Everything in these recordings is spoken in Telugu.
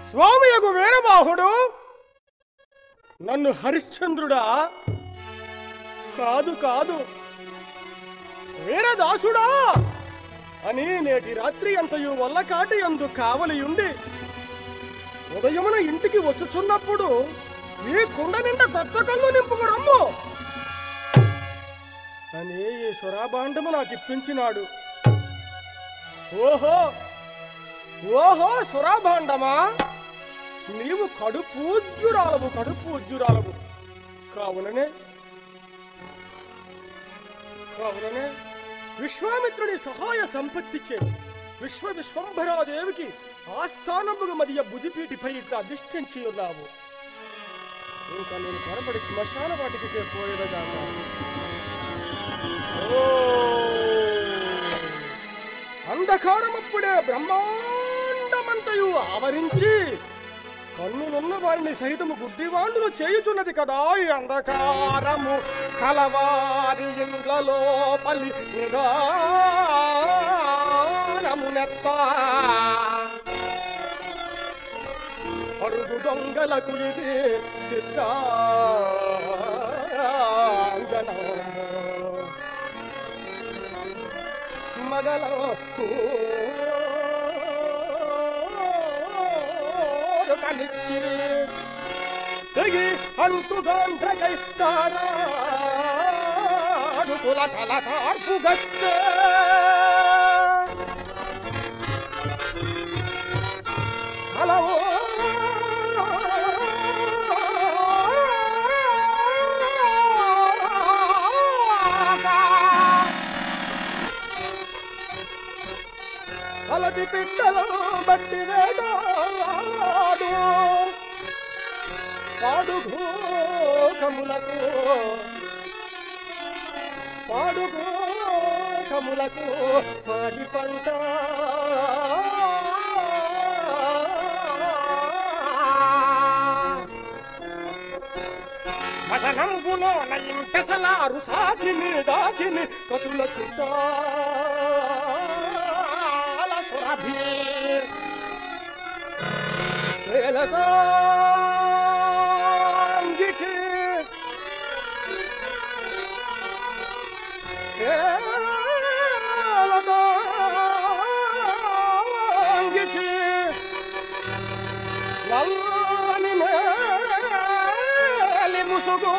స్వామియగు వీరబాహుడు నన్ను హరిశ్చంద్రుడా కాదు కాదు వీరదాసుడా అని నేటి రాత్రి అంతయు వల్ల కాటి అందు కావలియుండి ఉదయమున ఇంటికి వచ్చుచున్నప్పుడు ఈ కుండ నిండా కొత్త కళ్ళు నింపుకు రమ్ము అని ఈ సురాభాండము నాకు ఇప్పించినాడు ఓహో ఓహో సురాభాండమా నీవు కడు పూజ్యురాలవు కడు పూజ్యురాలవు కావుననే కావుననే విశ్వామిత్రుని సహాయ సంపత్తిచే విశ్వ విశ్వంభరాదేవికి ఆస్థానముగా మధ్య భుజిపీటిపై ఇట్లా అధిష్ఠించి ఉన్నావు ఇంకా నేను త్వరపడి శ్మశాన వాటికి పోయేదగాక ఓ అంధకారమప్పుడే బ్రహ్మాండమంతయు ఆవరించి కన్నులున్న వారిని సహితము గుడ్డివాండులు చేయుచున్నది కదా ఈ అంధకారము కలవారి ఇండ్లలో పల్లి నిదానమునెత్త అరుగు దొంగలకు ఇది సిద్ధాంజనము మగల కలిచి తెగి అంటుగాండ్రకై తారాడు కుల తల తార్పు గట్టే హలవో అలది పిట్టలు బట్టి వేడాడు పాడుగో కములకు పాడుగో కములకు పాడి పంట వసనంబులో నయం పెసలారు సాకిని దాకిని కతుల చుట్టాల సురభి వేలదాంగికి వేలదాంగికి నల్లని మేలి ముసుగు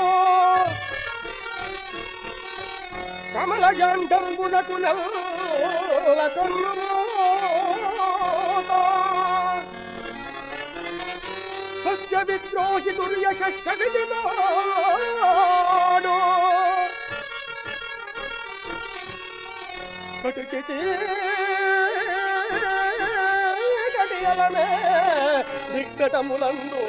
కమల గండంబునకు నల్ల కన్ను సత్య విద్రోహి దుర్యశస్య విదినాడు కటికి కటియలమే దిక్కటములందు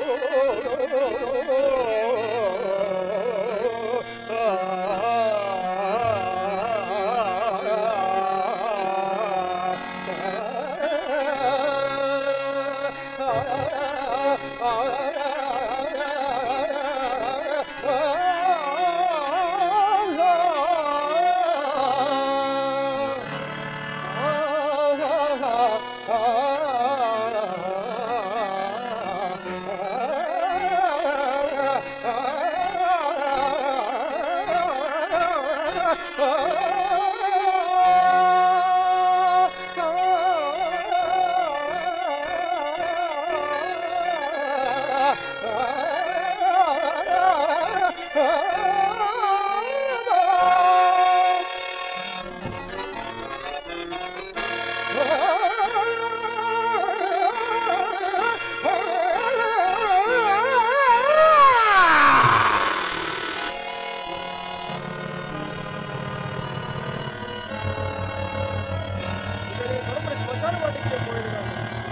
శ్మశాన వాటికి పోయేదాము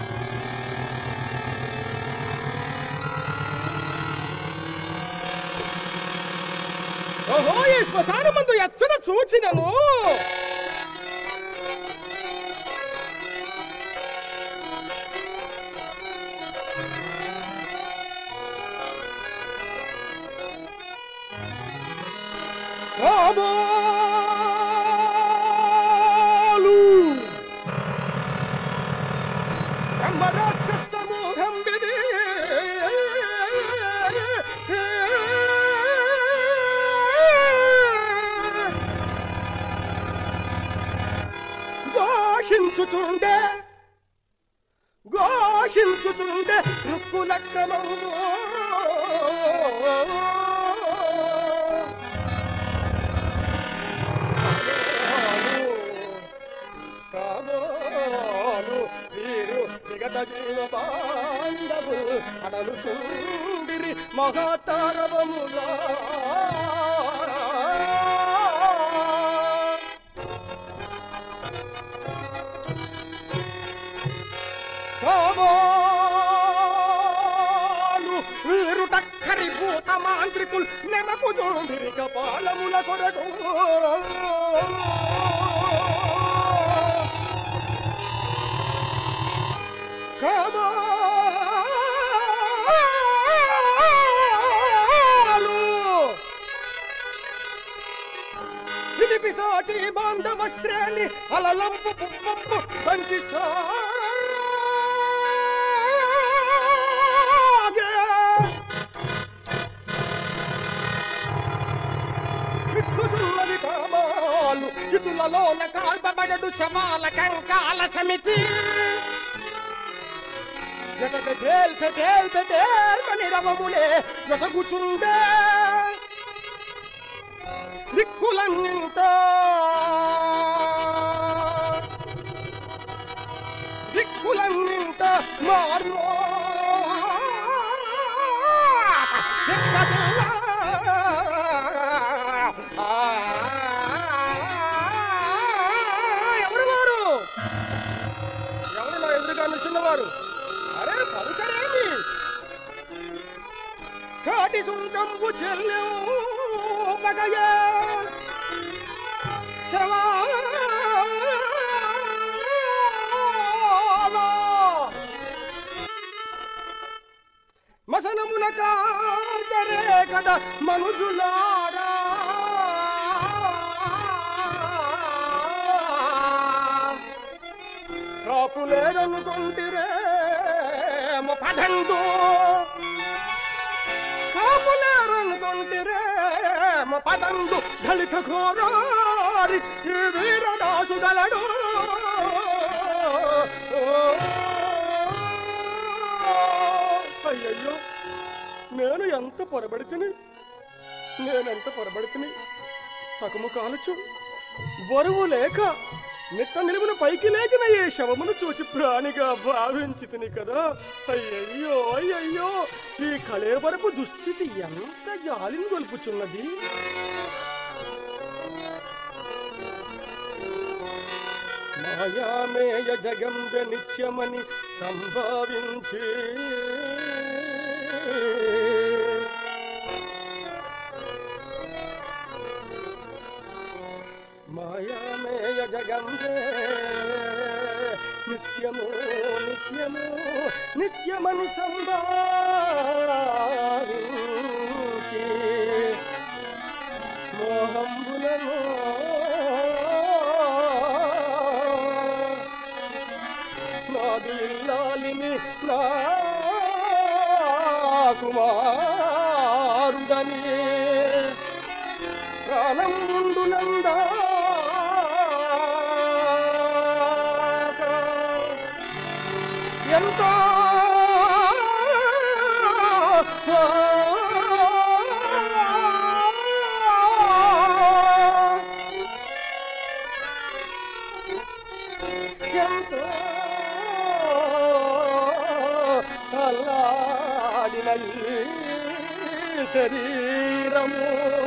ఓహో ఈ శ్మశానమందు ఎచ్చన చూచినను రాబోలు బ్రహ్మరాక్షస సమూహం విధి ఘోషించుచుండే ఘోషించుచుండే రుక్కుల క్రమములో కాదోలు వీరు విగత జీవ బాంధవు అడలు చుండిరి మహాతారవములా కావాలు వీరు టక్కరి భూత మాంత్రికులు నెమకు జోండిరి కపాలముల కొరకు కావాలు ఇది పిశాచి బాంధవ శ్రేణి అలలంపు పుప్పంపు బంతి సాగే చిక్కుతున్నది కామాలు చితులలోన కాల్పబడడు శవాల కంకాల సమితి ఎట పెటేల్ పెటేల్ పెటేల్ మని రవములే నొసగుచుండే దిక్కులన్నింట దిక్కులన్నింట మార్మో ఎవరు వారు ఎవరు నా ఎదురుగా నిల్చున్నవారు అరే పలుకరేమి కాటి సుంకంబు చెల్లెపగయే శవాలా మసనమున కాచరే కదా మనుజులారా కాపులేరనుకుంటిరే పదండు కాపులేరనుకుంటిరే పదండు దళిత ఘోరారి ఈ వీరదాసు గలడు అయ్యయ్యో నేను ఎంత పొరబడితిని నేనెంత పొరబడితిని సగము కాలుచు బరువు లేక నిట్ట నిలువున పైకి లేచిన ఈ శవమును చూచి ప్రాణిగా భావించితిని కదా అయ్యయ్యో అయ్యయ్యో ఈ కళేబరపు దుస్థితి ఎంత జాలిని గొల్పుచున్నది మాయామేయ జగంబ నిత్యమని సంభావించి మాయామేయ జగంబే నిత్యము నిత్యము నిత్యమని సంభావించి మోహంబులను నాదు ఇల్లాలిని నా కుమారుడని ప్రాణం ఉండునందా ఎంతో ఎంతో అల్లాడిన ఈ శరీరము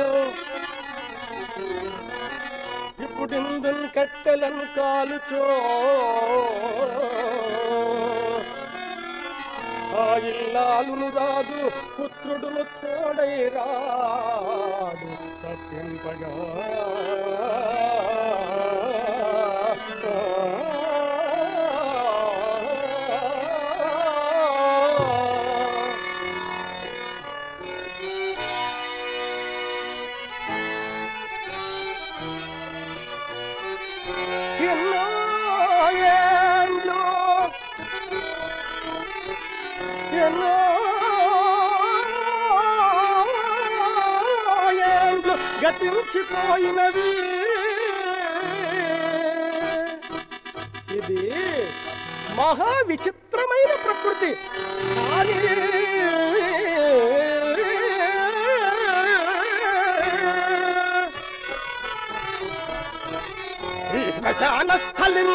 ఇప్పుడిందున్ కట్టెలను కాలుచో ఆ ఇల్లాలును రాదు పుత్రుడును తోడై రాడు తప్పింపగా ఎన్నో ఏండ్లు ఎన్నో ఏండ్లు గతించిపోయినవి ఇది మహా విచిత్రమైన ప్రకృతి కానీ ఈ శ్మశాన స్థలిం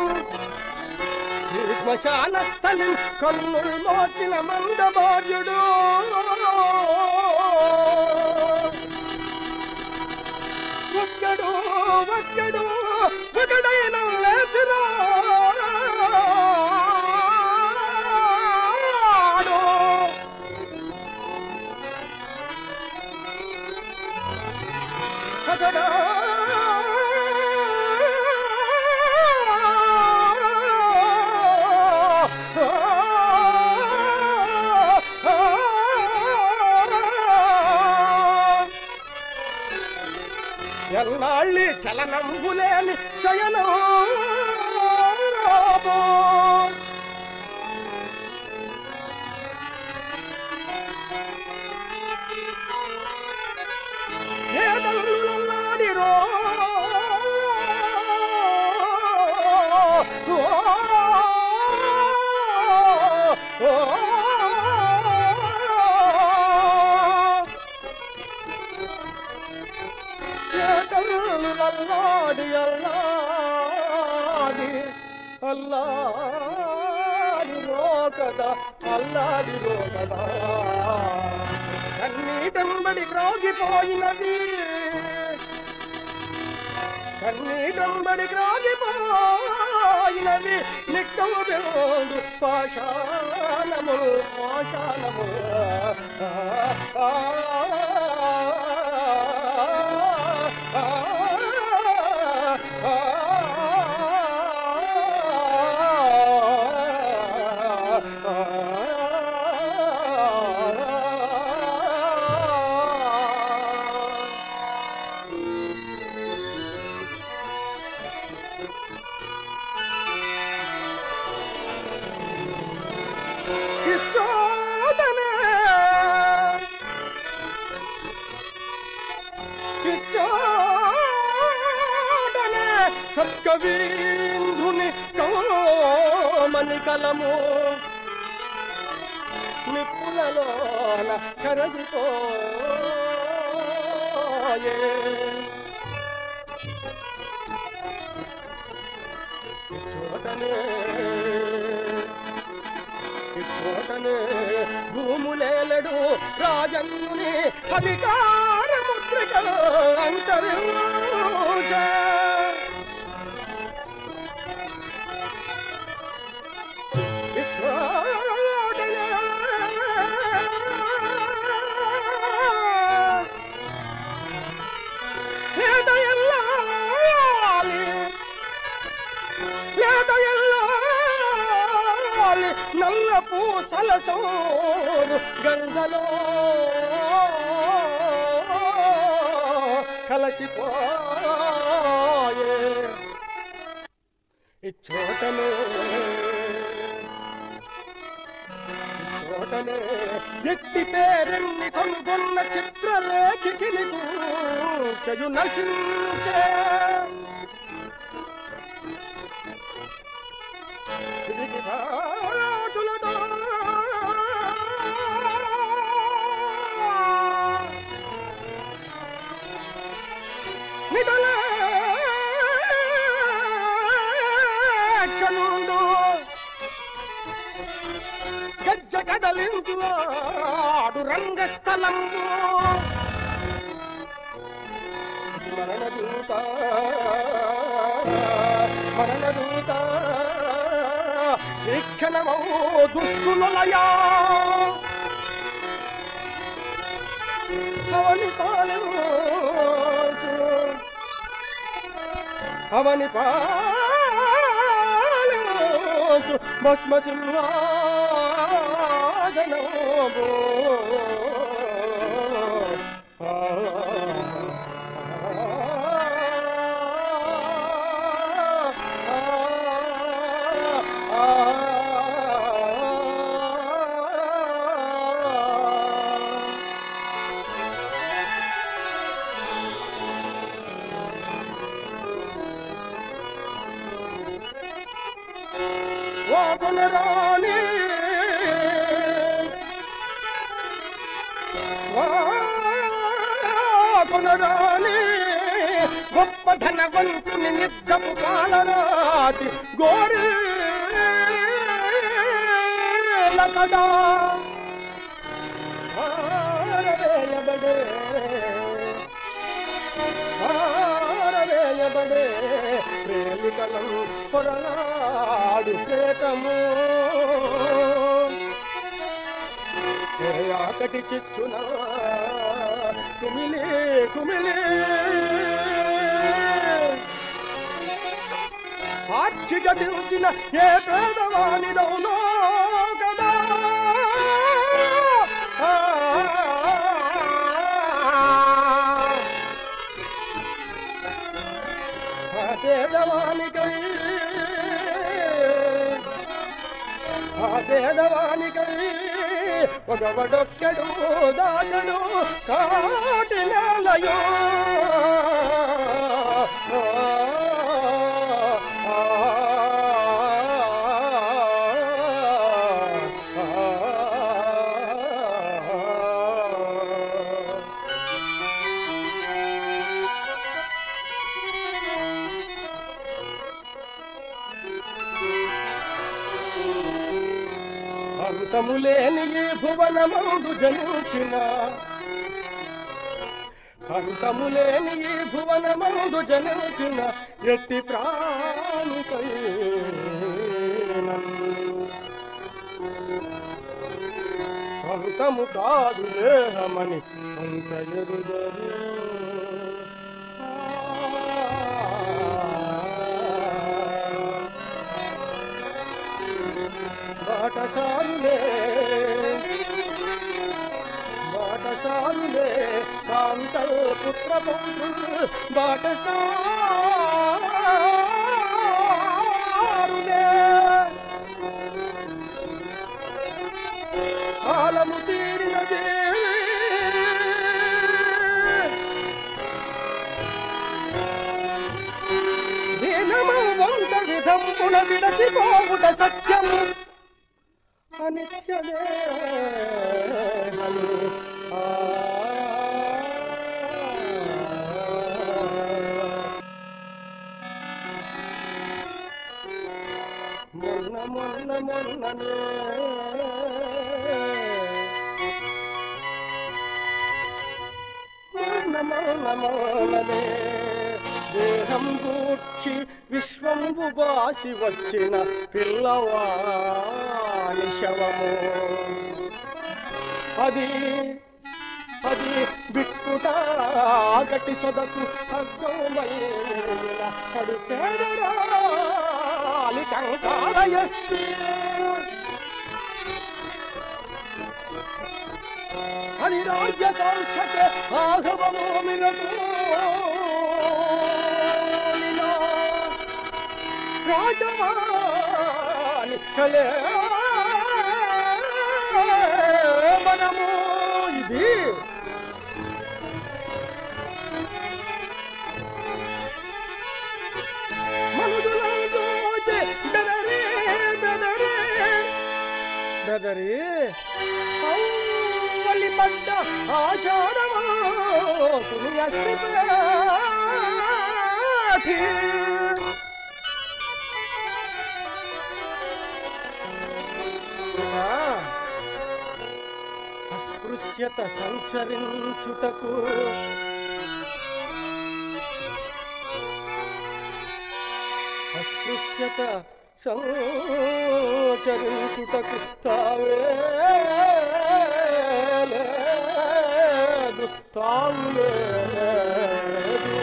ఈ శ్మశాన స్థలిం కన్నులు మోచిన మందభార్యుడు ఒక్కడు ఒక్కడు ఒకడైన లేచినాడు అక్కడ ఎన్నాళ్ళి చలనంబులేని శయనో ఏదల్లులల్లాడిరో ఓ, ఓ, ఏదల్లులల్లాడి అల్లాడి అల్లాడి రోకదా అల్లాడి రోకదా కన్నీటంబడి క్రోగిపోయినది కన్నీటంబడి క్రోగిపోయినది నిక్కము బెండు పాషాణము పాషాణము ఆ, ఆ, ఆ, ఆ, ఇచ్చోదనే ఇచ్చోదనే సత్కవీంధుని కమని కలము నిప్పులలోన కరగిపోయే చోటనే చోటనే భూములేలడు రాజన్యుని అధికార ముద్రికలు అంతరించ లేద ఎల్లాలి లేద ఎల్లాలి నల్ల పూసల సోరు గంగలో కలసిపోయే ఇచ్చోటనే చోటనే ఎట్టి పేరెన్ని కనుగొన్న చిత్రలేఖికి చయు నశించే ఇది సాచులతో నిదలే క్షణుండు గజ్జ కదలించు ఆడు రంగస్థలంబు మరణదూత మరణదూత శిక్షణమో దుష్టులయా అవని పాలించు అవని పాలించు భస్మ సింహాసనము వాకునరాని వాకునరాని గొప్ప ధనవంతుని నిద్దపు కాలరాతి గోరి లకడా ఆరవేయబడే ఆరవేయబడే ప్రేమికలం పొరలాడు ప్రేతము ఏ ఆకటి చిచ్చున కుమిలే కుమిలే ఆర్చిగా దిల్చిన ఏ పేదవానిదవునో కదా ఆ పేదవానికై ఆ పేదవానికై ఒకవడొక్కడు దాచడు కాటి నెలయో అంతములేని ఈ భువనమందు జనించిన అంతములేని ఈ భువనమందు జనించిన ఎట్టి ప్రాణికై సొంతము కాదు దేహమని సొంత ఎరుదరు బాటసారులే బాటసారులే కాంతల్ పుత్ర బాటసారులే కాలము తీరినదే దీనము వంద విధంబున విడచిపోవుట సత్యము అనిత్యదే హను. ఆ. మొన్న మొన్న మొన్ననే మొన్న మొన్న మొన్ననే దేహం గూర్చి విశ్వంబు బాసి వచ్చిన పిల్లవాని శవము అది అది బిక్కుట ఆకటి సొదకు అగ్గమైన కడుపేదరాలి కంకాలయస్తే అది రాజ్యకాంక్షచే ఆఘవము మినకు రాజవాని కలే మనము ఇది మనుదులందోచే బెదరే బెదరే బెదరే ఔవలి పడ్డ ఆచారమో తుని అస్తి పాఠి అస్పృశ్యత సంచరించుటకు అస్పృశ్యత సంచరించుటకు తావే లేదు తావు లేదు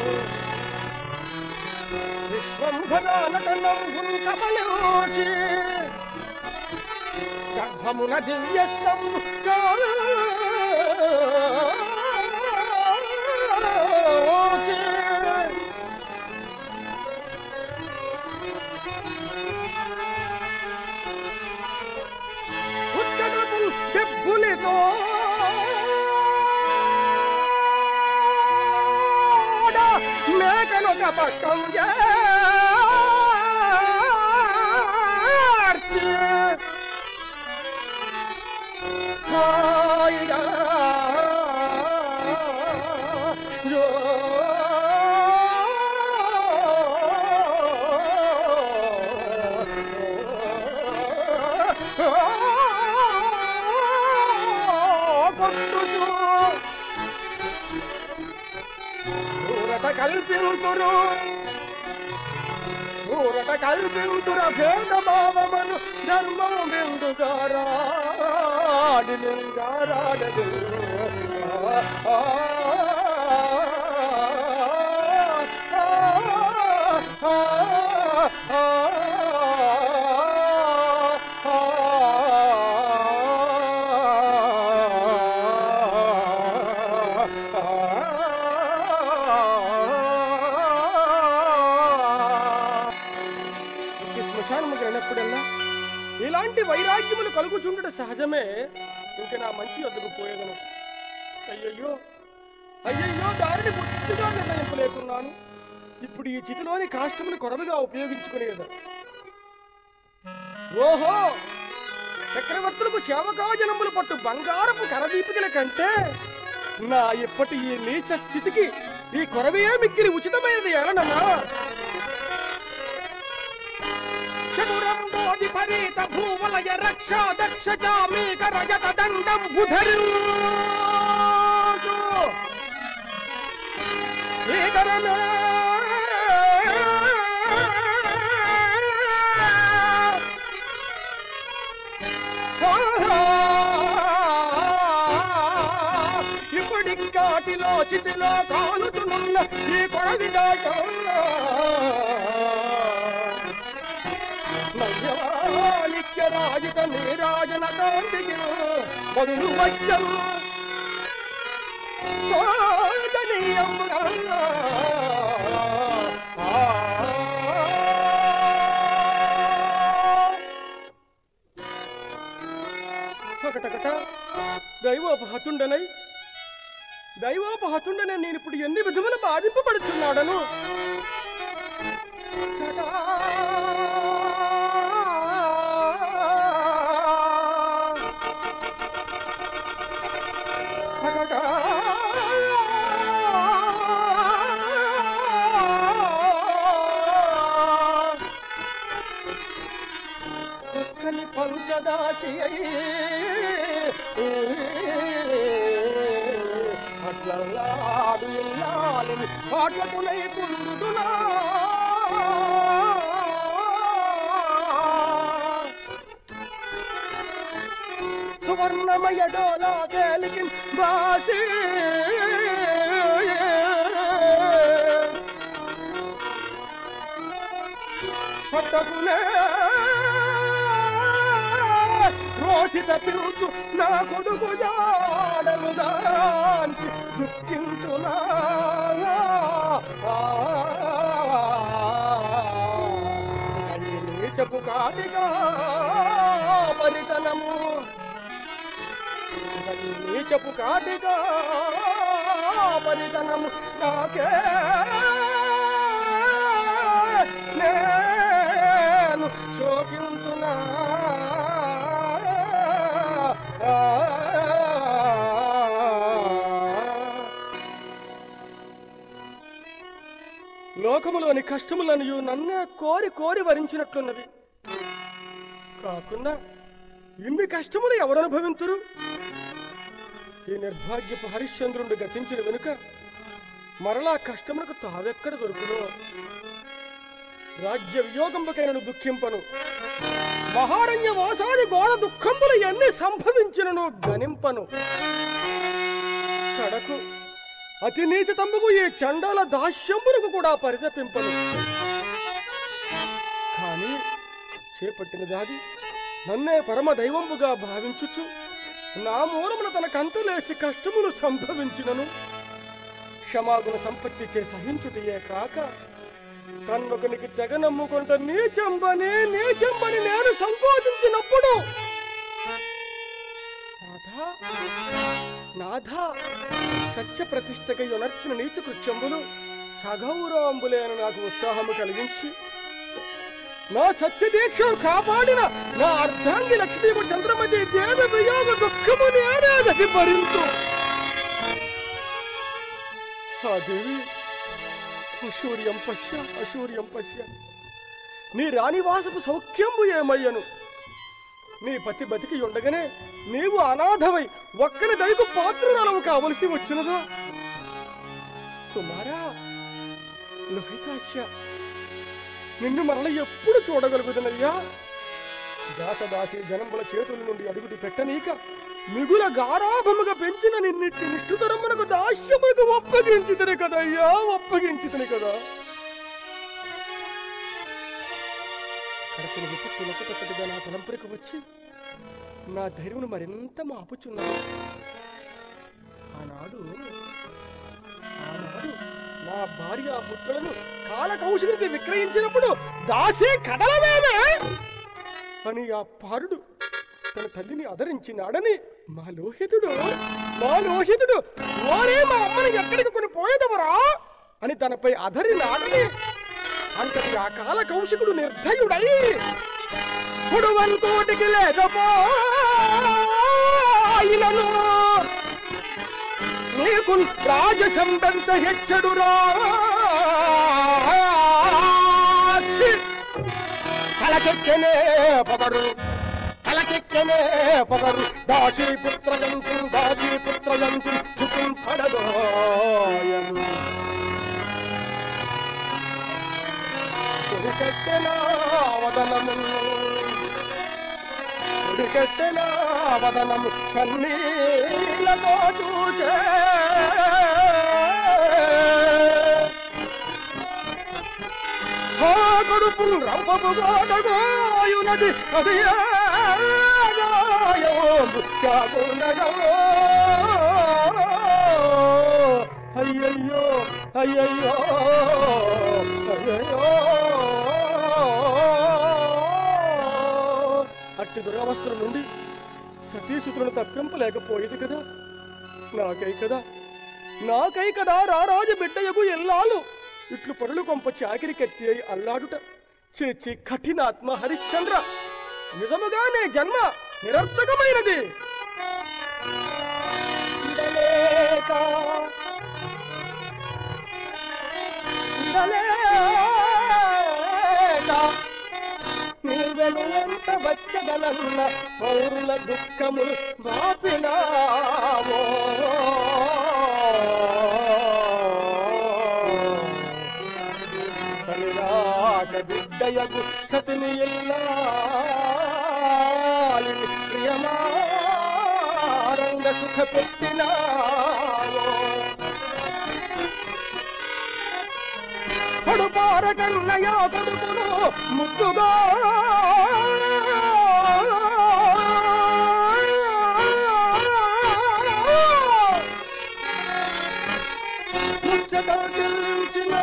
విశ్వంభరానటనంబున్ కమలోచి గర్భమున దివ్యస్తం కాచి ఉత్కటపు దెబ్బులితో మేకనొక పక్కం కల్పింతురు ఊరట కల్పింతుర భేద భావమను ధర్మము బిందుగారాడి గారాడదు ఈ శ్మశానము వెళ్ళినప్పుడల్లా ఇలాంటి వైరాగ్యములు కలుగుచుండట సహజమే ఇంక నా మంచి వద్దకు పోయేదను అయ్యయ్యో అయ్యయ్యో దారిని పూర్తిగా నిర్ణయింపలేకున్నాను ఇప్పుడు ఈ చితిలోని కాష్టమును కొరవగా ఉపయోగించుకునేది ఓహో చక్రవర్తులకు సేవకాజనములు పట్టు బంగారపు కరదీపికల కంటే నా ఇప్పటి ఈ నీచ స్థితికి ఈ కొరవే మిక్కిలి ఉచితమైనది ఎలనన్నా చతురంబోధి పరిత భూవలయ రక్షా దక్ష చామీక రజత దండం ఉధరించు ఈకరమే ఇప్పటి కాటిలో చితిలో కాలుతున్న ఈ కొరవిగా నవ్యమాలిక్య రాజిత నీరాజన కాంతికి బదులు వచ్చం శోచనీయముగా ఒకటకట దైవోపహతుండనై దైవోపహతుండనే నేను ఇప్పుడు ఎన్ని విధములు బాధింపబడుచున్నాడను కటా. కటా. ఒక్కని పంచదాసి అట్లలాడు ఇల్లాలిని పాటకులై కుందునా సువర్ణమయ డోలా కేలికిన్ బాసి పట్టకునే రోషిత పిలుచు నా కొడుకు జాడలుగాంచి దుఃఖించునా నీచపు కాటిగా పరితనము నీచపు కాటిగా పరితనము నాకే నేను శోకింతున్నా లోకములోని కష్టములను నన్నే కోరి కోరి వరించినట్లున్నది కాకుండా ఇన్ని కష్టములు ఎవరు అనుభవింతురు ఈ నిర్భాగ్యపు హరిశ్చంద్రుడు గతించిన వెనుక మరలా కష్టములకు తావెక్కడ దొరుకునో రాజ్య వియోగంబకైనను దుఃఖింపను మహారణ్య వాసాది గోడ దుఃఖంబులు ఎన్ని సంభవించినను గనింపను కడకు అతి నీచ తమ్ముకు ఈ చండాల దాస్యంబులకు కూడా పరితపింపను కానీ చేపట్టిన దాది నన్నే పరమ దైవంబుగా భావించుచు నా మూలమున తన కంతులేసి కష్టములు సంభవించినను క్షమాగుణ సంపత్తి చే సహించుటయే కాక కన్నొకనికి తెగ నమ్ముకుంట నీచంబని నీచంబని నేను సంకోచించినప్పుడు నాథా నాథా సత్య ప్రతిష్టకై ఉనర్చిన నీచ కృత్యంబులు సగౌరవంబులేను నాకు ఉత్సాహము కలిగించి నా సత్య దీక్షను కాపాడిన నా అర్ధాంగి లక్ష్మీపు చంద్రమతి దేవి వియోగ దుఃఖము నేనేదది భరింతు ఆ దేవి అశూర్యం పశ్య అశూర్యం పశ్య నీ రాణివాసపు సౌఖ్యంబు ఏమయ్యను నీ పతి బతికి ఉండగానే నీవు అనాథవై ఒక్కని దయకు పాత్రురాలవు కావలసి వచ్చినదో కుమారా లోహితాశ్య నిన్ను మరల ఎప్పుడు చూడగలుగుతున్నయ్యా దాసదాసి జనంబుల చేతుల నుండి అడుగుటి పెట్టనీక మిగుల గారాభముగా పెంచిన నిన్నిట్టి నిష్ఠుతరమునకు దాస్యమునకు ఒప్పగించితని కదయ్యా ఒప్పగించితని కదా కడపని విప్పి తులకు తగ్గట్టుగా నా తలంపురికి వచ్చి నా ధైర్యమును మరింత మాపుచున్నాను ఆనాడు ఆనాడు నా భార్య పుత్రులను కాలకౌశికి విక్రయించినప్పుడు దాసి కదలవేమే అని ఆ పారుడు తన తల్లిని అదరించినాడని మా లోహితుడు మా లోహితుడు ఓరే మా అమ్మని ఎక్కడికి కొని పోయేదవరా అని తనపై అదరినాడని అంతటి ఆ కాల కౌశికుడు నిర్దయుడై పుడువంతోటికి లేకపోయినను నీకు రాజసంబంత హెచ్చడురా ఛీ! తలకెక్కనే పొగరు తలకెక్కనే పొగరు దాసీ పుత్రగంచు దాసీ పుత్రగంచు చుకుం పడదోయను కొడికట్టెన వదనము కొడికట్టెన వదనము కన్నీలతో చూచే ఆ కడుపు రంపముగాడగోయునది అది అయ్యయ్యో అయ్యయ్యో అయ్యయ్యో అట్టి దురవస్థల నుండి సతీసుతులను తప్పింపలేకపోయేది కదా నాకై కదా నాకై కదా రారాజు బిడ్డయకు ఎల్లాలు ఇట్లు పరులు కొంప చాకిరి కత్తి అయి అల్లాడుట చేచి కఠినాత్మ హరిశ్చంద్ర నిజముగా నే జన్మ నిరర్థకమైనది ఇడలేక, ఇడలేక, నీవెను ఎంత వచ్చగలన్న పౌరుల దుఃఖములు బాపినావో సలిరాజ బిడ్డయకు సతిని ఇల్లాలిని ప్రియమారంగ సుఖ పెట్టినావో కడుపార కన్నయ్య కొడుకును ముద్దుగా ముచ్చట చెల్లించిన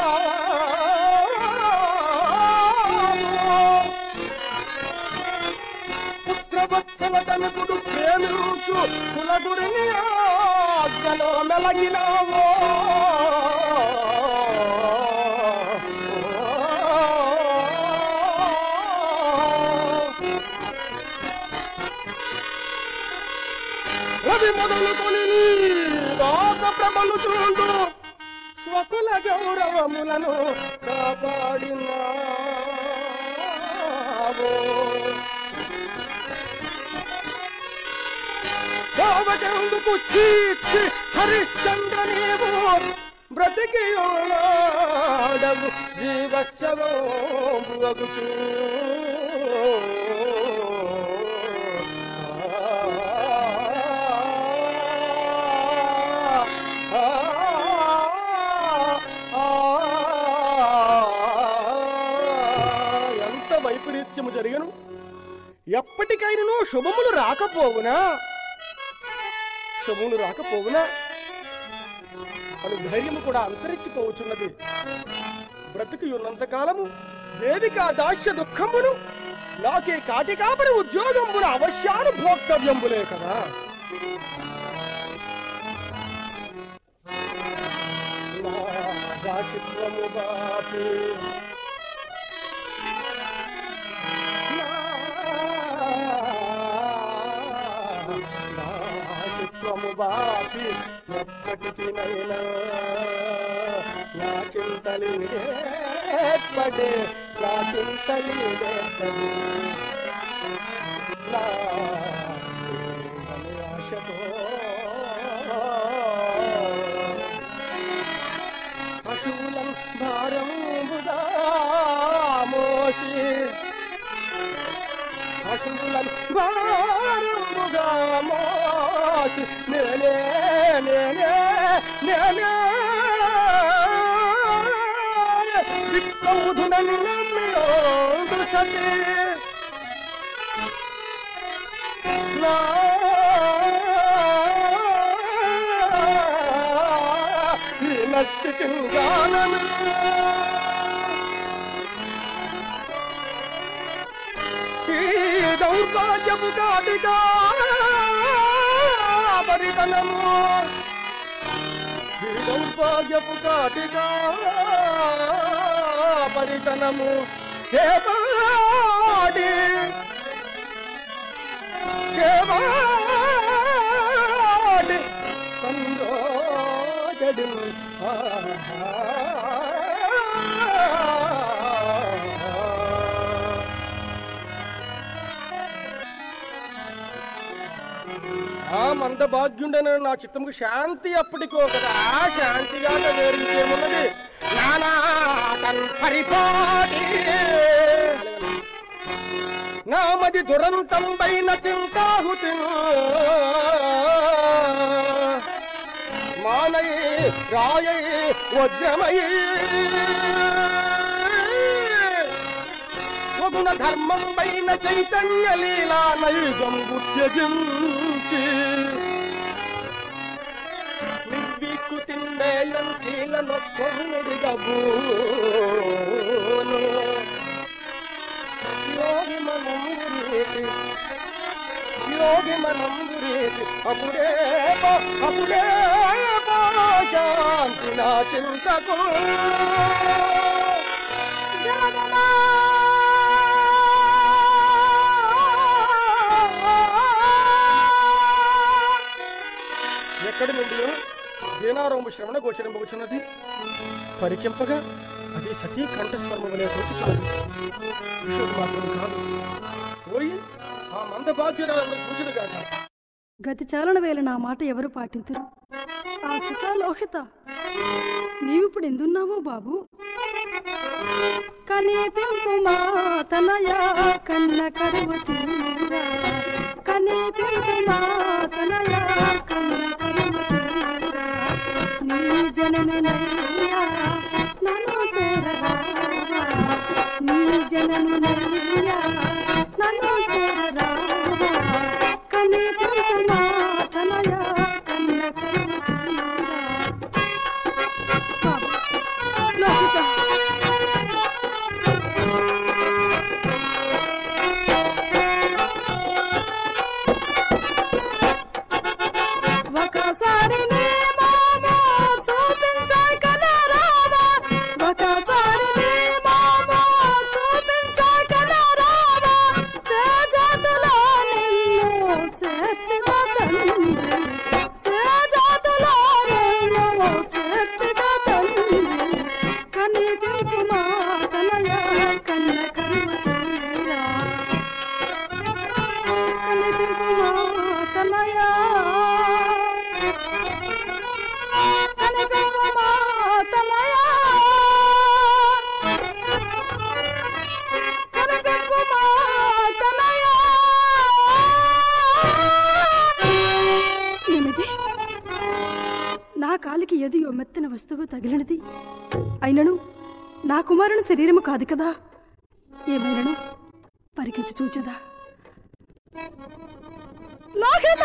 పుత్రవత్సల తనకుడు ప్రేమించు కులగురిని ఆజ్ఞలో మెలగినావో రవి మొదలుకొని రాక ప్రబలు చూడు స్వకుల గౌరవములను కాపాడినావో చావకెందుకు చీచి హరిశ్చంద్ర నీవు బ్రతికి ఉన్నాడవు జీవశ్చవగుచు ఎంత వైపరీత్యము జరిగను ఎప్పటికైనను శుభములు రాకపోవునా శుభములు రాకపోవునా అను ధైర్యము కూడా అంతరించిపోవచ్చున్నది బ్రతికి ఉన్నంత కాలము వేదిక దాస్య దుఃఖమును నాకే కాటి కాపరి ఉద్యోగంబుల అవశ్యాను భోక్తవ్యంబులే కదా నా దాసిత్వము బాపి దాసిత్వము బాపి ఎప్పటికి నైనా నా చింతలి ఏర్పడే నా చింతలి ఏర్పడే నా ప్రేమని ఆశతో పశువులం భారం శిశువులను భారముగా మోసి నేనే నేనే నేనే విప్లవుధునని నమ్మియోడు సతే నా స్థితి గానను ఈ దౌర్భాగ్యపు కాటిగా పరితనము ఈ దౌర్భాగ్యపు కాటిగా పరితనము ఏ పాడి ఏ పాడి సంరోజడి ఆ మంద భాగ్యుండన నా చిత్తముకు శాంతి అప్పటికో కదా ఆ శాంతిగా వేరింకేమున్నది నానా తన్ పరిపాటి నామది దురంతం పైన చింతాహుతి మానై రాయై వజ్రమై స్వగుణ ధర్మం పైన చైతన్య లీలా నైజం గుత్యజించి నిర్వీకు తిండేయం కీలను కొన్నుడిగబూను యోగి మనం గురేటి యోగి మనం గురేటి అప్పుడే పో- అప్పుడే పో శాంతి నా చింతకు జగమా ఎక్కడి నుండి దీనారంభ శ్రవణ గోచరింపవచ్చున్నది పరికింపగా అది సతీ కంఠస్వరము వలె తోచుచున్నది విషయం మాత్రం కాదు పోయి ఆ మంద భాగ్యురాలను చూసిన కాక గతి చాలన వేళ నా మాట ఎవరు పాటింతురు ఆ సుఖలోహిత నీవిప్పుడు ఎందున్నావో బాబు కనీపింపుమా తనయా కన్న కరువు తీరా కనీపింపుమా తనయా కన్న కరువు తీరా నీ జననయ్యా నన్ను చేరరా నీ జననయ్యా నన్ను చేరరా కనీపింపుమా తనయా కన్న కరువు తీరా బాబు, లోహిత ఒకసారి నీ మామ చూపించగలరావా ఒకసారి నీ మామ చూపించగలరావా చేజాతులో నిన్ను చేర్చిన తండ్రి చేజాతులో నిన్ను చేర్చిన తండ్రి కనిపింపుమా తనయ కన్న కరువీరా కనిపింపుమా తనయా కనిపింపుమా తనయా కనిపింపుమా తనయా ఏమిది నా కాలికి ఎదియో మెత్తన వస్తువు తగిలినది అయినను నా కుమారుని శరీరము కాదు కదా ఏమైనను పరికించి చూచదా లోహిత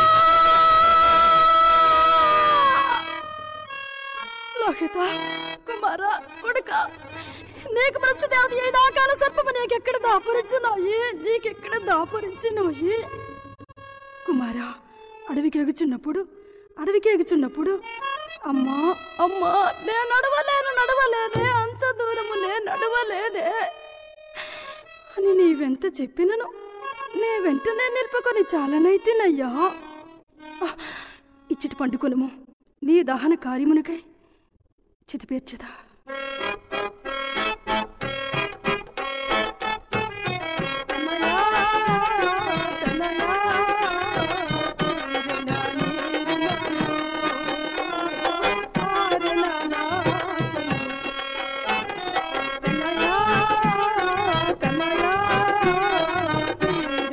లోహిత కుమార కొడుక నీకు మృత్యుదేవత ఏ దాకాల సర్పము నీకెక్కడ దాపురించినాయి నీకెక్కడ దాపురించినాయి కుమారా అడవికి ఎగుచున్నప్పుడు అడవికి ఎగుచున్నప్పుడు అమ్మా అమ్మా నేను నడవలేను నడవలేనే అంత దూరము నేను నడవలేనే అని నీ వెంట చెప్పినను నే వెంటనే నిలుపుకొని చాలనైతేనయ్యా ఆ, ఇచ్చటి పండుకొనుము నీ దహన కార్యమునకై చితిపేర్చదా తనయా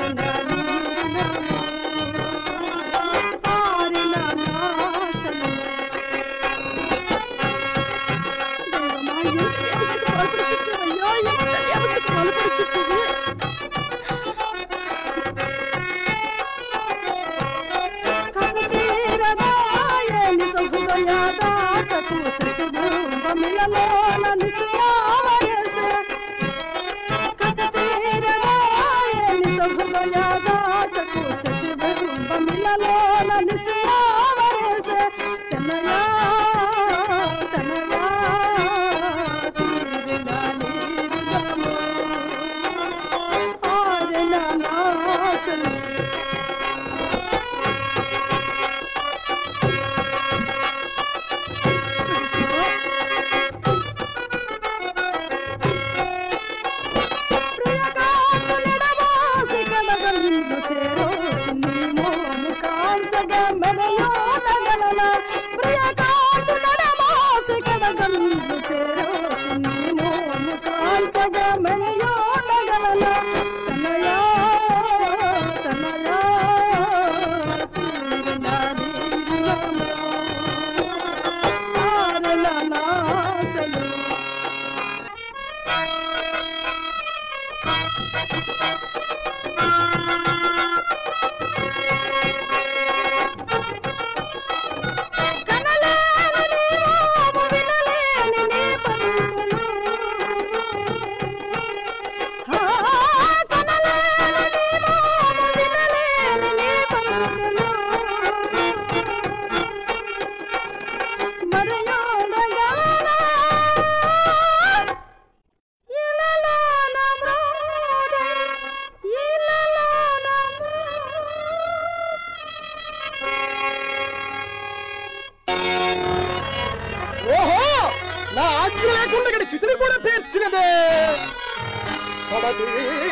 ఓహో నా ఆజ్ఞ లేకుండా ఇక్కడ చితిని కూడా పేర్చినదే పడది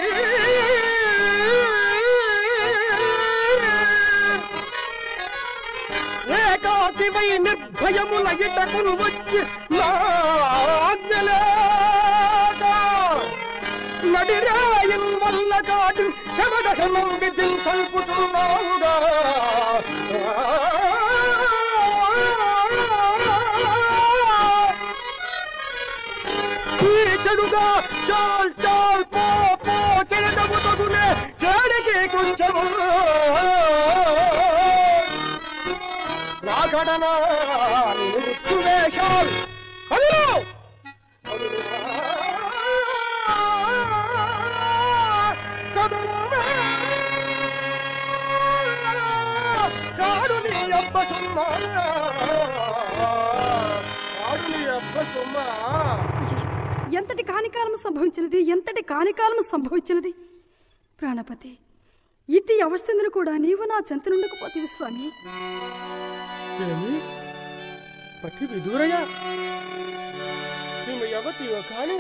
ఏకాకివై నిర్భయముల ఇటకును వచ్చి నా ఆజ్ఞలేక నడిరాయం వల్ల కాటు చెమడహనం విధిన్ సల్పుచున్నావుగా చెడుగా చాల్ చాల్ పో పో చెడము తగునే చెడికి కొంచెము నా ఘటన మృత్యు వేషాలు కదులు కదులురా. కదులురా. కాడు నీ అబ్బ సుమ్మా కాడు నీ అబ్బ సుమ్మా అయ్యయ్యో, ఎంతటి కానికాలం సంభవించినది ఎంతటి కానికాలం సంభవించినది ప్రాణపతి ఇట్టి అవస్థందును కూడా నీవు నా చెంత నుండకపోతేవి స్వామి ఏమి పతి విదూరయ్య నీవు ఎవతియో కాని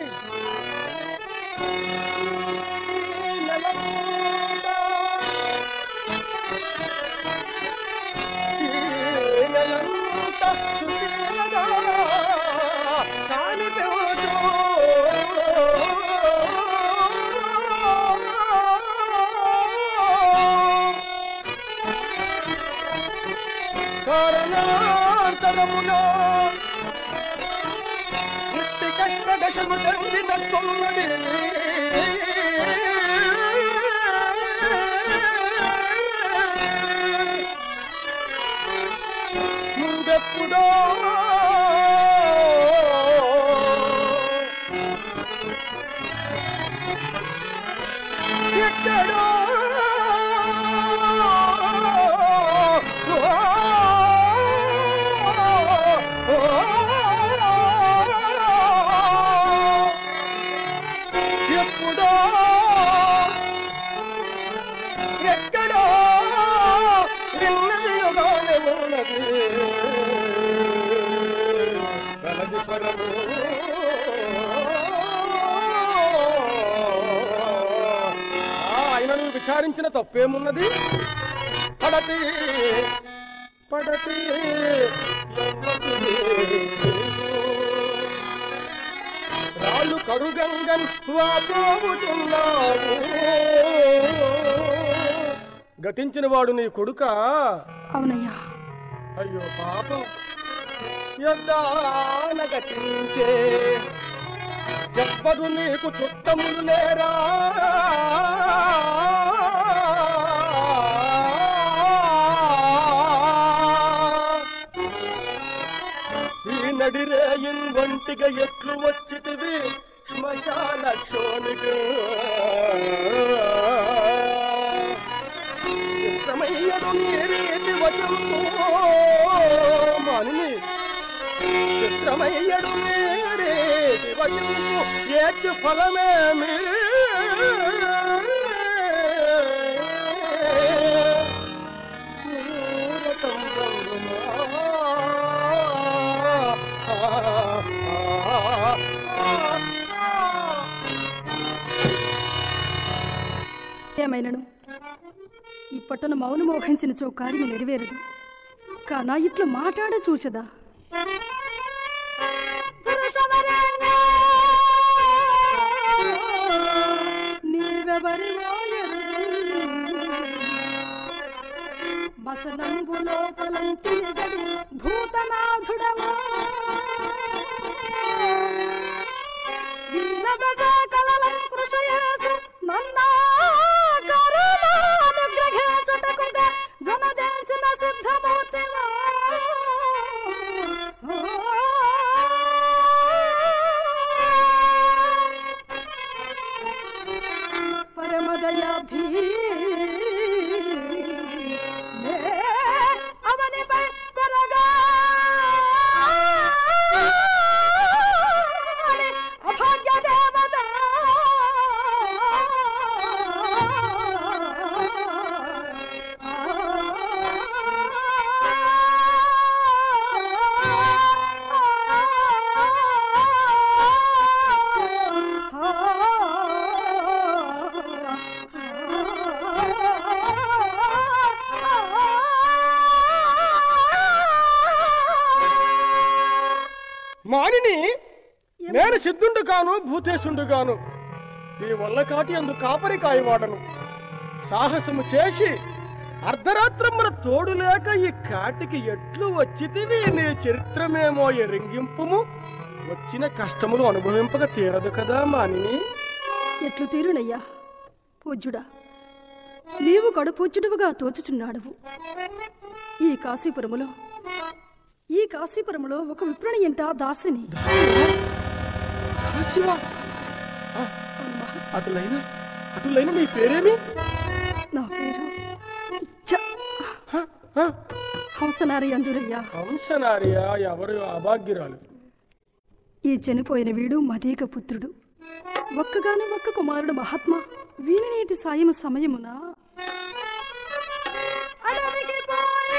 కాని కారణాంతరమున ఇట్టి కష్ట దశము చెందినట్టున్నది ముందెప్పుడో ఎక్కడో ఎప్పుడో ఎక్కడో విన్నది యుగానే ఉన్నది కలది స్వరము ఆయనను విచారించిన తప్పేమున్నది పడతి పడతి రాళ్ళు కడుగంగన్ వాపోవుతున్నావు గతించిన వాడు నీ కొడుక అవునయ్యా అయ్యో పాపం ఎందాన గతించే ఎవ్వరు నీకు చుట్టములు లేరా ఈ నడిరేయిన్ వంటిగా ఎట్లు వచ్చిటివి శ్మశాన క్షోణిగా చిత్రమయ్యడు నీరేటి వచంబు మానిని చిత్రమయ్యడు నీరేటి వచంబు ఏటి ఫలమేమి ఊరటం ఏమైనను ఇప్పట్టున మౌన మోహించిన చో కార్యము నెరవేరదు కానా ఇట్లు మాట్లాడ చూచదా నీవెవరివో ఎరుగు. మసనంబు లోపలంతినిగడి భూతనాథుడమా దీనదశ కలలం కృషయేచు నన్నాకరుణానుగ్రహించుటకుగా జనదేల్చిన సిద్ధమూర్తివా. పరమదయాధీ నే అవనిపై కొరగా అభాగ్య దేవత మానిని నేను సిద్ధుండు కాను భూతేశుండు గాను ఈ వల్ల కాటి అందు కాపరి కాయవాడను సాహసము చేసి అర్ధరాత్రమున తోడు లేక ఈ కాటికి ఎట్లు వచ్చితివి నీ చరిత్రమేమో ఎరింగింపుము వచ్చిన కష్టములు అనుభవింపక తీరదు కదా మానిని ఎట్లు తీరునయ్యా పూజ్యుడా నీవు కడుపూజ్యుడువుగా తోచుచున్నాడవు ఈ కాశీపురములో ఈ కాశీపురములో ఒక విప్రుని ఇంట దాసిని దాసివా? ఆ, అవును మహా అటులైన అటులైన నీ పేరేమి నా పేరు ఛ, హ, హ, హంసనారి అందురయ్యా హంసనార్య ఎవరు అభాగ్యురాలు ఈ చనిపోయిన వీడు మదీక పుత్రుడు ఒక్కగానే ఒక్క కుమారుడు మహాత్మా వీని నేటి సాయము సమయమున అడవికి పోయి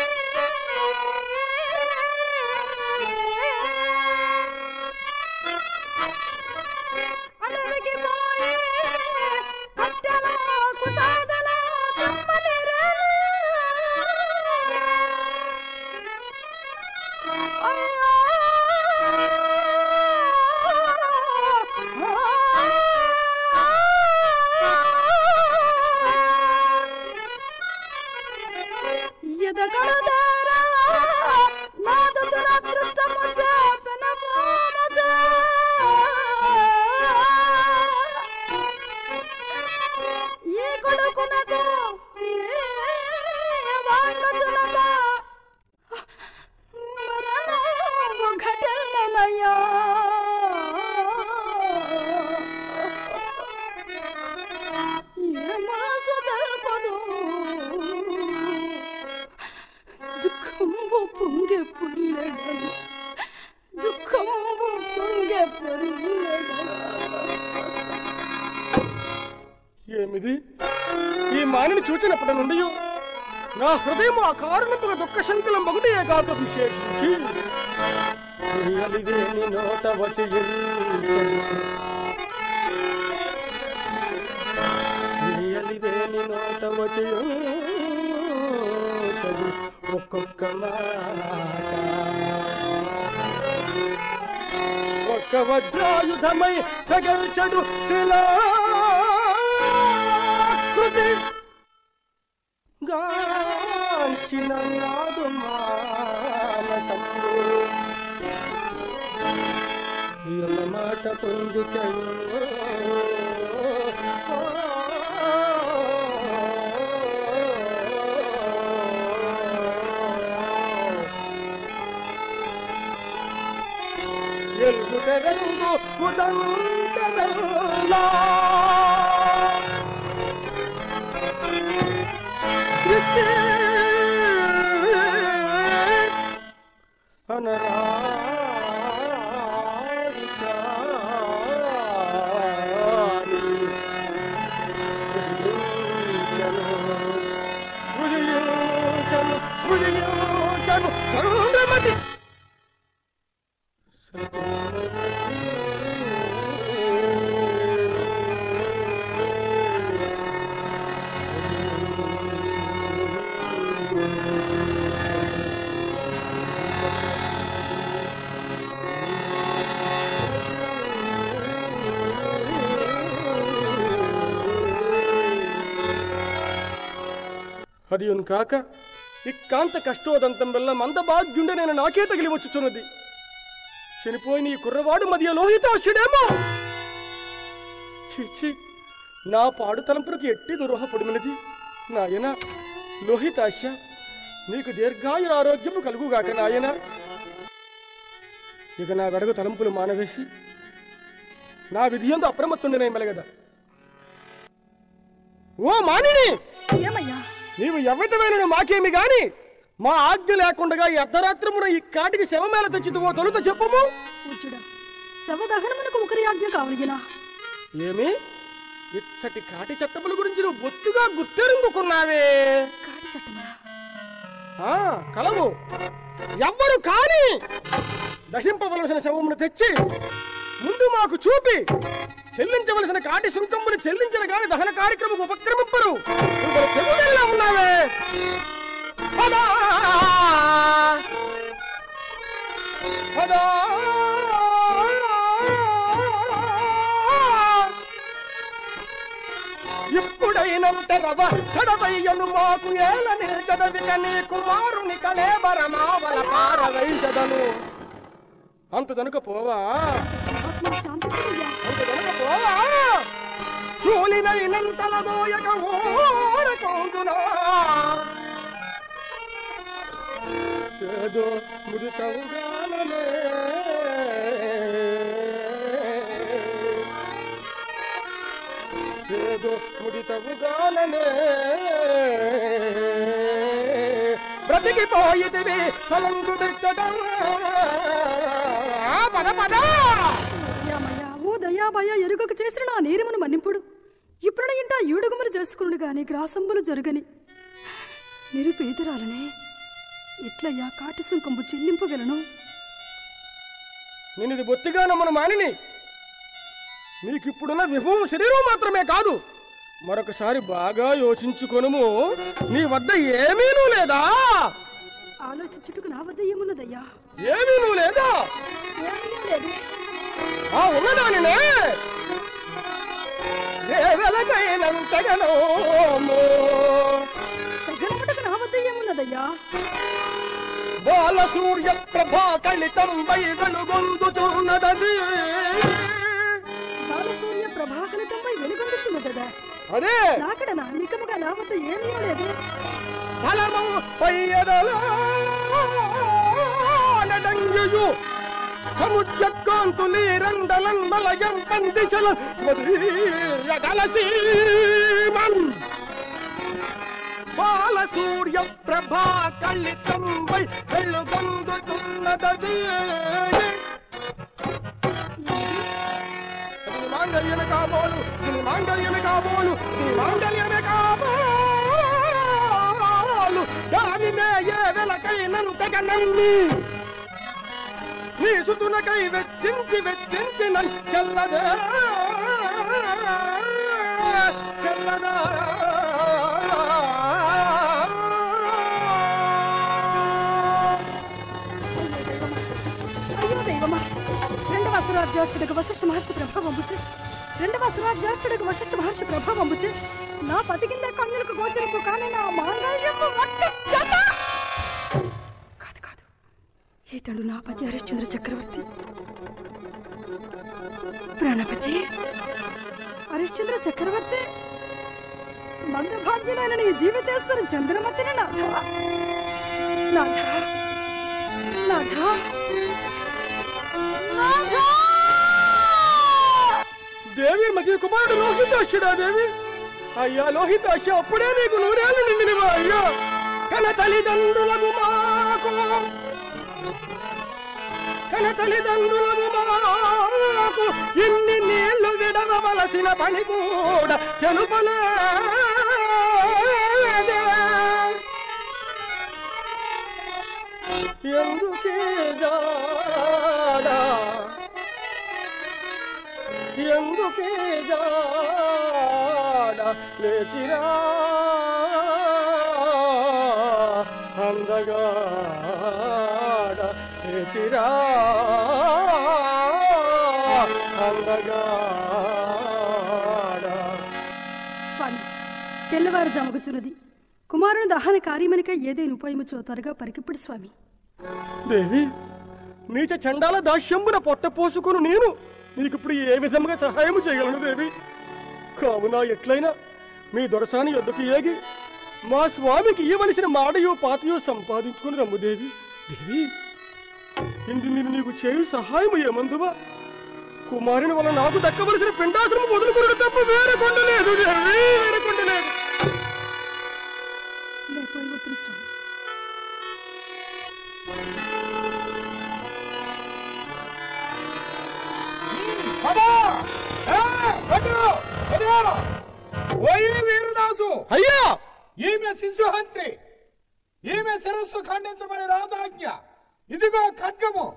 అడవికి పోయి కట్టెలకు సాధన కమ్మనిరేలు. ఎదగడదారా నాదు దురదృష్టము చేపన పోమచా ఈ కొడుకునకు ఏ వాంగచునగా మరణము ఘటనలయ్యా ఏమాచ తెల్పదు దుఃఖంబు పొంగే పుల్లెడను దుఃఖంబు పొంగే పుల్లెడను ఏమిది ఈ మానిని చూచినప్పటి నుండి నా హృదయం ఆ కారణముగా దుఃఖ శంకలం ఒకటి ఏకాక విశేషించి అలివేని నోట వచయించదు అలివేని నోట వచయించదు ఒక్కొక్క మాట ఒక్క వజ్రాయుధమై తగల్చడు శిలాకృతి గాంచిన నాదు మానసంబు ఎన్న మాట పొందుకయో ఎల్గుటరంగు ఉదంతరల్లా చంద్రమతి అది కాక ఇక్కాంత కష్టోదంతం వల్ల మందభాగ్యుండే నేను నాకే తగిలి వచ్చుచున్నది చనిపోయిన ఈ కుర్రవాడు మధ్య లోహితాశుడేమో చిచి నా పాడు తలంపులకు ఎట్టి దురోహపడినది నాయన లోహితాశ నీకు దీర్ఘాయుర ఆరోగ్యము కలుగుగాక నాయన ఇక నా వెడగు తలంపులు మానవేసి నా విధియంతో అప్రమత్తుండినై మెలగదా ఓ మానిని ఏమయ్యా నీవు ఎవరితమైన మాకేమి గాని మా ఆజ్ఞ లేకుండా ఈ అర్ధరాత్రమున ఈ కాటికి శవమేళ తెచ్చిదువో తొలుత చెప్పుము పూజ్యుడా శవదహనమునకు ఒకరి ఆజ్ఞ కావలిగినా ఏమి ఇచ్చటి కాటి చట్టముల గురించి నువ్వు బొత్తుగా గుర్తెరుంగుకున్నావే కాటి చట్టములా ఆ కలవు ఎవ్వరు కాని దహింపవలసిన శవమును తెచ్చి ముందు మాకు చూపి చెల్లించవలసిన కాటి సుంకమును చెల్లించిన గాని దహన కార్యక్రమం ఉపక్రమింపరు నువ్వు తెగుదెల్లా ఉన్నావే పదా పదా ఇప్పుడైనంత రవ తడవయ్యను మాకు ఏల నిల్చదవిక నీ కుమారుని కళేబరమావల పారవైచదను అంత దనుక పోవా ఆత్మ శాంతించయ్యా అంత దనుక పోవా శూలినైనంతల దోయక ఓడకోందునా ఏదో మృతవుగాననే ఏదో ముడితవుగాననే బ్రతికిపోయితివి కలంగు మెచ్చడం పద పద దయామయ్యా ఓ దయాభయ ఎరుగకు చేసిన నా నేరమును మన్నింపుడు ఇప్పుడు ఇంట ఈడుగుమలు చేసుకును గాని గ్రాసంబులు జరుగని నిరుపేదరాలనే ఇట్లయ్యా కాటి సుంకంబు చెల్లింపగలను నేను ఇది బొత్తిగా నమ్మను మానిని నీకిప్పుడున్న విభవం శరీరం మాత్రమే కాదు మరొకసారి బాగా యోచించుకొనుము నీ వద్ద ఏమీనూ లేదా ఆలోచించుటకు నా వద్ద ఏమున్నదయ్యా ఏమీనూ లేదా ఏమీ లేదు ఆ ఉన్నదానినే ఏ వెలకైనంతగనోము తగనముటకు నా వద్ద ఏమున్నదయ్యా బాల సూర్య ప్రభా కలితం వై వెలుగొందుతున్నదది బాలసూర్య ప్రభాకలితంపై వెలుగొందుచున్నదదా అదే నాకడ నానికముగా నా వద్ద ఏమీ లేదు ఫలము పయ్యదలో నడంగియు సముద్ర కాంతులి రండలం మలయం పందిశలం మధుర కలసీమన్ బాల సూర్య ప్రభా కళితంపై వెలుగొందుతున్నదది దీని మాంగళ్యమే కాబోలు దీని మాంగళ్యమే కాబోలు దీని మాంగళ్యమే కాబోలు దానినే ఏ వెలకైనంతగా నమ్మి నీ సుతునకై వెచ్చించి వెచ్చించి నన్ను చెల్లదే చెల్లదా అయ్యో దైవమా రెండవ అసురాజ్యాష్టుడికి వశిష్ఠ మహర్షి ప్రభావం బుచ్చి రెండవ అసురాజ్యాష్టుడికి వశిష్ఠ మహర్షి ప్రభావం బుచ్చి నా పతికింద కన్నులకు గోచరపు కానీ నా మాంగళ్యము ఒక్క జత కాదు కాదు ఇతడు నా పతి హరిశ్చంద్ర చక్రవర్తి ప్రాణపతి హరిశ్చంద్ర చక్రవర్తి మందభాగ్యులైన నీ జీవితేశ్వరి చంద్రమతిని నాథ నాథ నాథ నాథ దేవి మధ్య కుమారుడు లోహితాశుడా దేవి అయ్యా లోహితాశ అప్పుడే నీకు నూరేళ్ళు నిండినవా అయ్యా కన తల్లిదండ్రులకు మాకు కన తల్లిదండ్రులకు మాకు ఇన్ని నీళ్లు విడవలసిన పని కూడా తెలుపలేదే ఎందుకే జాడా ఎందుకే జాడ లేచిరా అందగాడ లేచిరా అందగాడ స్వామి తెల్లవారు జమగుచున్నది కుమారుని దహన కార్యమనిక ఏదైనా ఉపాయము త్వరగా పరికిప్పుడు స్వామి దేవి నీచ చండాల దాస్యంబున పొట్ట పోసుకుని నేను నీకిప్పుడు ఏ విధముగా సహాయం చేయగలను దేవి కావున ఎట్లయినా మీ దొరసాని ఎద్దుకు ఏగి మా స్వామికి ఇవ్వవలసిన మాడయో పాతయో సంపాదించుకుని రమ్ము దేవి దేవి ఇందు నేను నీకు చేయు సహాయం ఏమందువా కుమారుని వల్ల నాకు దక్కవలసిన పిండాశ్రమం వదులుకున్నాడు తప్ప వేరే కొండలేదు దేవి వేరే కొండలేదు లేపోయి వద్దురు స్వామి ఓయి వీరుదాసు అయ్యా ఈమె శిశుహంత్రి ఈమె శిరస్సు ఖండించమని రాజాజ్ఞ ఇదిగో ఖడ్గము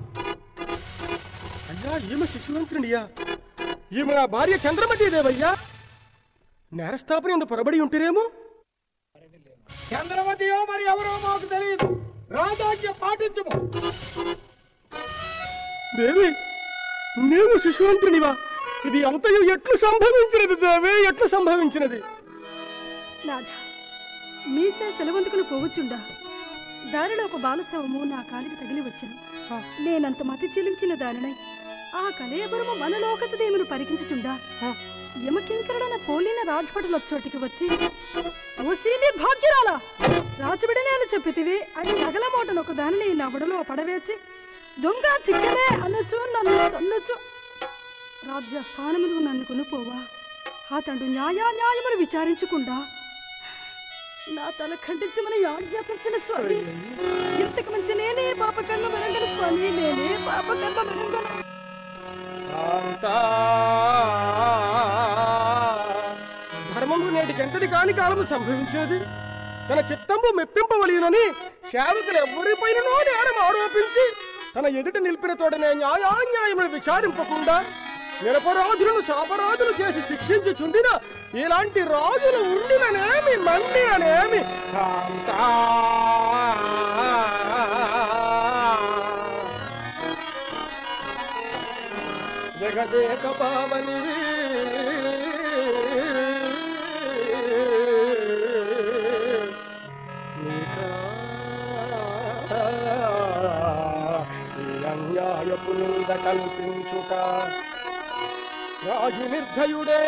అయ్యా ఈమె శిశువంతునియా ఈమె నా భార్య చంద్రమతి దేవయ్యా నేరస్థాపన ఎందు పొరబడి ఉంటేరేమో చంద్రమతియో మరి ఎవరో మాకు తెలియదు రాజాజ్ఞ పాటించము దేవి నీవు శిశువంతునివా ఇది అంతయు ఎట్లు సంభవించినది దేవి ఎట్లు సంభవించినది నాథ మీచే సెలవందుకుని పోవచ్చుండా దారిలో ఒక బాలశవము నా కాలికి తగిలి వచ్చును నేనంత మతి చెలించిన దానినై ఆ కలయబరము మన లోకతదేమును పరికించుచుండా యమకింకరుడన పోలిన రాజభటుల చోటికి వచ్చి ఓసీ నిర్భాగ్యురాలా రాజబిడనేలు చెప్పితివి అని నగల మూటను ఒక దానిని నా బుడలో పడవేచి దొంగ చిక్కనే అనొచ్చు నన్ను తన్నొచ్చు రాజ్యస్థానమును నన్ను కొనుపోవా అతడు న్యాయా న్యాయమును విచారించకుండా నా తల ఖండించమని ఆజ్ఞాపించిన స్వామి ఇంతకు మించి నేనే పాపకర్మ మెరంగను స్వామి నేనే పాపకర్మ మెరంగను కాంతా ధర్మము నేటికెంతటి కాని కాలము సంభవించినది తన చిత్తంబు మెప్పింపవలయునని సేవకులు ఎవరిపైననో నేరం ఆరోపించి తన ఎదుట నిలిపిన తోడనే న్యాయాన్యాయములు విచారింపకుండా నిరపరాధులను శాపరాధులు చేసి శిక్షించుచుండిన ఇలాంటి రాజులు ఉండిననేమి మండిననేమి కాంతా జగదేక పావని అన్యాయపు నింద కల్పించుట రాజు నిర్ధయుడే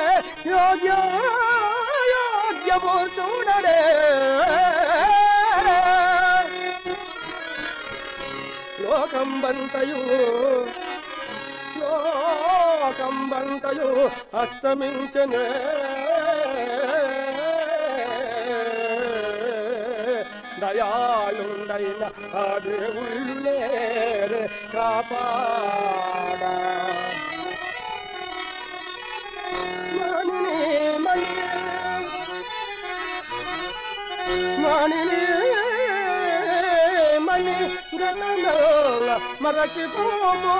యోగ్యమో చూడడే లోకం బంతయు లోకంబంతయు అస్తమించనే దయాళుండైన ఆ దేవుళ్ళు లేరే కాపాడ మణిని మణి మణిని మణి గణన మరచిపోమో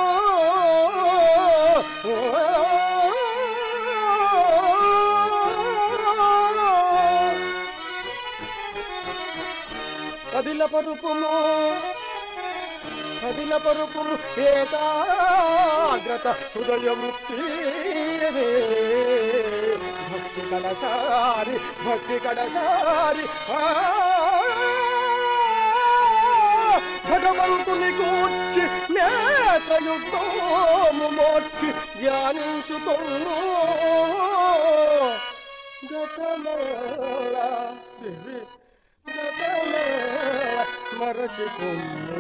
కదిల పరుపుము కదిల పరుపుము ఏకాగ్రత హృదయముక్తి భక్తి కడసారి భక్తి కడసారి ఆ భగవంతుని కూర్చి నేత్రయుద్ధము మోర్చి ధ్యానించుకొను గతమేళ దేవి గతమేళ మరచికొను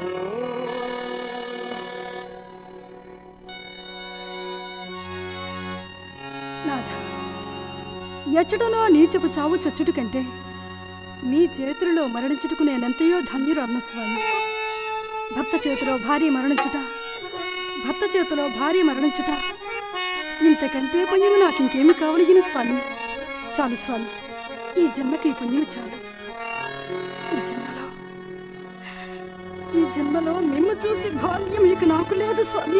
నాథ ఎచ్చటనో నీచపు చావు చచ్చుట కంటే మీ చేతులలో మరణించుటకు నేనెంతయో ధన్యురాలను స్వామి భర్త చేతిలో భార్య మరణించుట భర్త చేతిలో భార్య మరణించుట ఇంతకంటే పుణ్యము నాకు ఇంకేమి కావలిగిన స్వామి చాలు స్వామి ఈ జన్మకి ఈ పుణ్యము చాలు ఈ జన్మలో ఈ జన్మలో మిమ్ము చూసి భాగ్యం ఇక నాకు లేదు స్వామి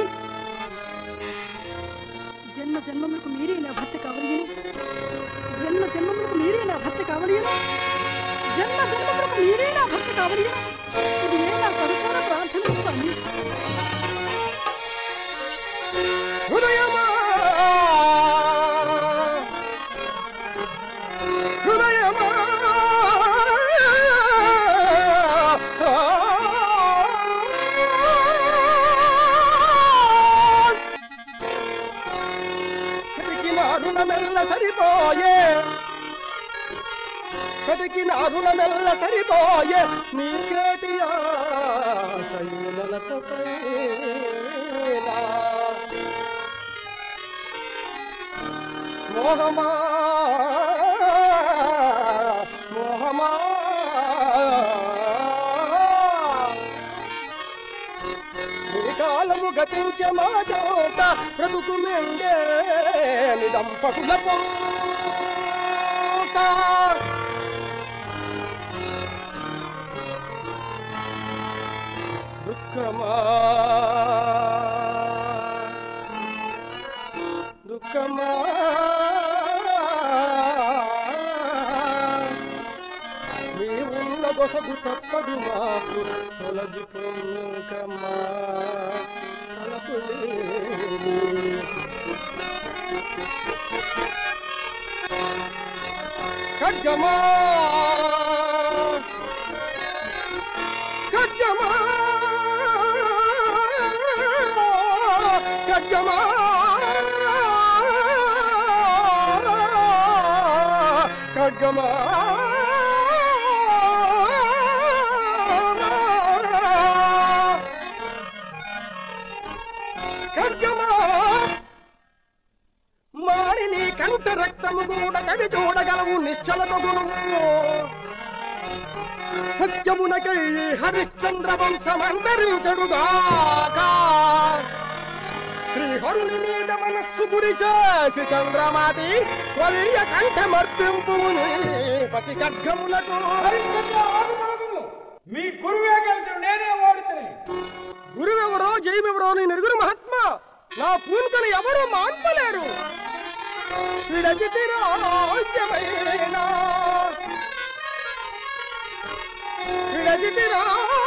జన్మ జన్మములకు మీరే నా భర్త కావలియను జన్మ జన్మములకు మీరే నా భర్త కావలియను జన్మ జన్మములకు మీరే నా భర్త కావలియను ఇది ఏ నా కడుపున ప్రార్థన స్వామి హృదయమా హృదయమా సదికిన అరుణమెల్ల సరిపోయే సదికిన అరుణమెల్ల సరిపోయే నీకేటి ఆశయులతపై మోహమా మోహమా ఈ కాలము గతించే మా చోట బ్రతుకు మెండే నిదంపకుల పోత దుఃఖమా దుఃఖమా నీవున్న దొసగు తప్పదు మాకు తొలగిపోకమా తలపులేని ఖడ్గమా ఖడ్గమా ఖడ్గమా ఖడ్గమా ఖడ్గమా మాడిని కంట రక్తము కూడా కవి చూడగలవు నిశ్చలతగును సత్యమునకై హరిశ్చంద్ర వంశమంతరించడుగాక శ్రీహరుని మీద మనస్సు గురి చేసి చంద్రమాతి కొలియ కంఠమర్పింపు పతి ఖడ్గములకు హరిశ్చంద్ర ఆగుతాగుము. మీ గురువే గెలిచిన నేనే ఓడితని గురువెవరో జయమెవరో నీ నిరుగురు మహాత్మ నా పూన్కను ఎవరు మాన్పలేరు విడజితి రాజ్యమైన విడజితి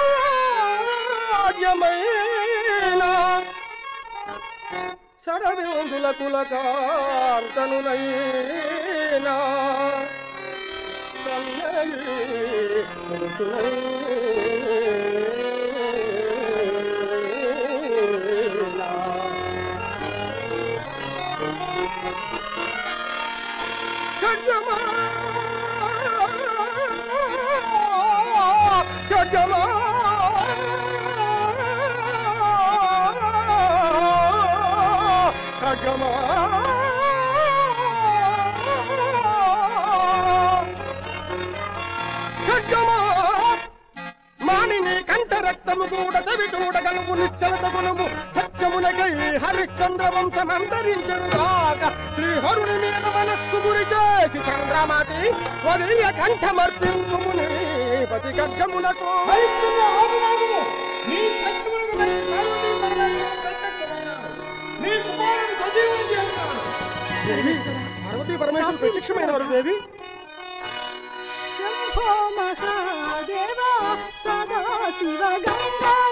రాజ్యమైన శరవేందుల కులకాంతనునైనా గజమా గజమా గజమా ఖడ్గమా మానిని కంఠ రక్తము కూడా చవి చూడగలము నిశ్చలత గుణము సత్యమునకై హరిశ్చంద్ర వంశమంతరించరుగాక శ్రీహరుని మీద మనస్సు గురి చేసి చంద్రమాతి వదియ కంఠమర్పింపుముని పతి ఖడ్గమునకు హరిశ్చంద్ర ఆగుతాగుము. నీ సత్యమునకు నేను పార్వతీ పరమేశ్వరుడు ప్రత్యక్షమైనాడు. నీ కుమారుడు సజీవుని చేస్తాను పార్వతీ పరమేశ్వరుడు ప్రత్యక్షమైన వారు దేవి శంభో మహాదేవ సదా శివ గంగా